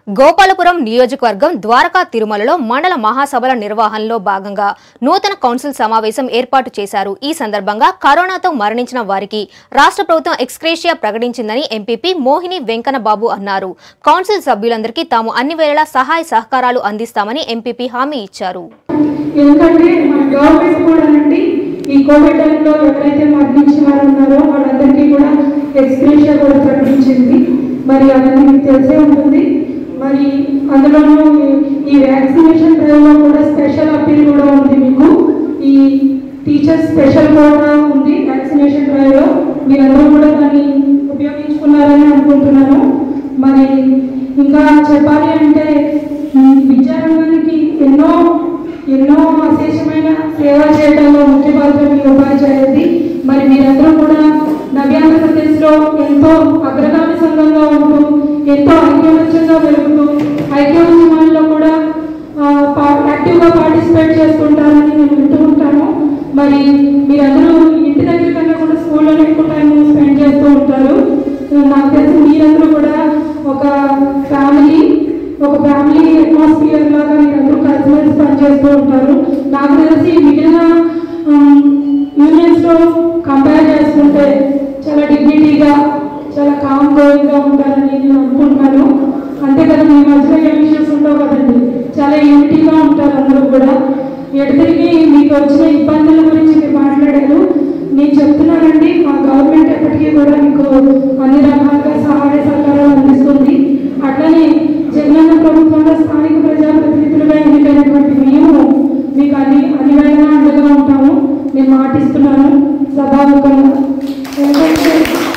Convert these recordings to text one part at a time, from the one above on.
గోపాలపురం నియోజకవర్గం ద్వారకా తిరుమలలో మండల మహాసభల నిర్వహణలో భాగంగా నూతన కౌన్సిల్ సమావేశం ఏర్పాటు చేశారు ఈ సందర్భంగా కరోనాతో మరణించిన వారికి రాష్ట్ర ప్రభుత్వం ఎక్స్క్రేషియా ప్రకటించిందని ఎంపీపీ మోహిని వెంకన్న బాబు అన్నారు కౌన్సిల్ సభ్యులందరికీ తాము అన్ని వేళలా సహాయ సహకారాలు అందిస్తామని ఎంపీపీ హామీ ఇచ్చారు ఎందుకంటే మన గవర్నమెంట్ కూడా అండి ఈ కోవిడ్ టైంలో ఎవరైతే మరణించిన వారు ఉన్నారో వాళ్ళందరికీ కూడా ఎక్స్గ్రేషియా కూడా ప్రకటించింది మరి అవన్నీ మీకు తెలిసే ఉంటుంది మరి అందులోనూ ఈ- ఈ వ్యాక్సినేషన్ డ్రైవ్లో కూడా స్పెషల్ అప్పీల్ కూడా ఉంది మీకు ఈ టీచర్స్ స్పెషల్ కూడా ఉంది వ్యాక్సినేషన్ డ్రైవ్లో మీరందరూ కూడా దాన్ని ఉపయోగించుకున్నారని అనుకుంటున్నాను మరి ఇంకా చెప్పాలి అంటే ఉమ్, విద్యారంగానికి ఎన్నో ఎన్నో అశేషమైన సేవ చేయడంలో ముఖ్య పాత్ర మీ ఉపాధ్యాయుది మరి మీరందరూ కూడా నవ్యాంధ్రప్రదేశ్లో ఎంతో అగ్రగామి సంఘంగా ఉంటూ ఎంతో ఐక్యమత్యంగా వెలుగుతూ ఐక్య ఉద్యమాల్లో కూడా ఆ, పా- యాక్టివ్గా పార్టిసిపేట్ చేసుకుంటారని నేను వింటూ ఉంటాను మరి మీరందరూ ఇంటి దగ్గర కన్నా కూడా స్కూల్లోనే ఎక్కువ టైం స్పెండ్ చేస్తూ ఉంటారు నాకు తెలిసి మీరందరూ కూడా ఒక ఫ్యామిలీ ఒక ఫ్యామిలీ అట్మాస్ఫియర్ లాగా మీరందరూ కలిసిమెలిసి పనిచేస్తూ ఉంటారు నాకు తెలిసి మిగిలిన యూనియన్స్ లో కంపేర్ చేసుకుంటే చాలా డిగ్నిటీగా చాలా కామ్ గోయింగ్గా ఉంటారని నేను అనుకుంటున్నాను అంతే కదా మీ మధ్యలో ఏం ఇష్యూస్ ఉండవు కదండి చాలా యూనిటీగా ఉంటారు అందరూ కూడా ఎడతిరిగి మీకు వచ్చిన ఇబ్బందుల గురించి మీరు మాట్లాడారు నేను చెప్తున్నానండి మా గవర్నమెంట్ ఎప్పటికీ కూడా మీకు అన్ని రకాలుగా సహాయ సహకారాలు అందిస్తుంది అట్లనే జగనన్న ప్రభుత్వంలో స్థానిక ప్రజాప్రతినిధులుగా ఎన్నికైనటువంటి మేము మీకు అన్ని అన్ని వేళలా అండగా ఉంటాము నేను మాటిస్తున్నాను సభాముఖంగా ఎందుకంటే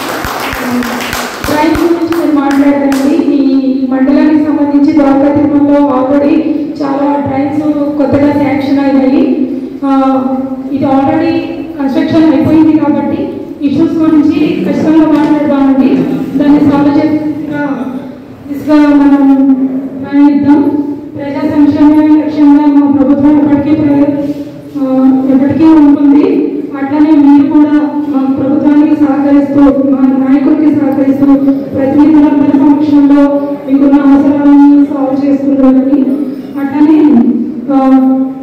ట్రైన్స్ గురించి మీరు మాట్లాడండి ఈ మండలానికి సంబంధించి ద్వారకా తిరుమలలో ఆల్రెడీ చాలా ట్రైన్స్ కొత్తగా శాంక్షన్ అయినాయి ఆ, ఇది ఆల్రెడీ కన్స్ట్రక్షన్ అయిపోయింది కాబట్టి ఇష్యూస్ గురించి ఖచ్చితంగా మాట్లాడదామండి దాన్ని సాల్వ్ చేసిన దిశగా మనం ప్రయాణిద్దాం ప్రజా సంక్షేమ లక్ష్యంగా మా ప్రభుత్వం ఎప్పటికీ ప్రయ- ఆ, ఎప్పటికీ ఉంటుంది అట్లనే మీరు కూడా మా ప్రభుత్వానికి సహకరిస్తూ మా నాయకుడికి సహకరిస్తూ ప్రతినిధులందరి సమక్షంలో మీకున్న అవసరాలను సాల్వ్ చేసుకుంటారని అట్లనే ఆ,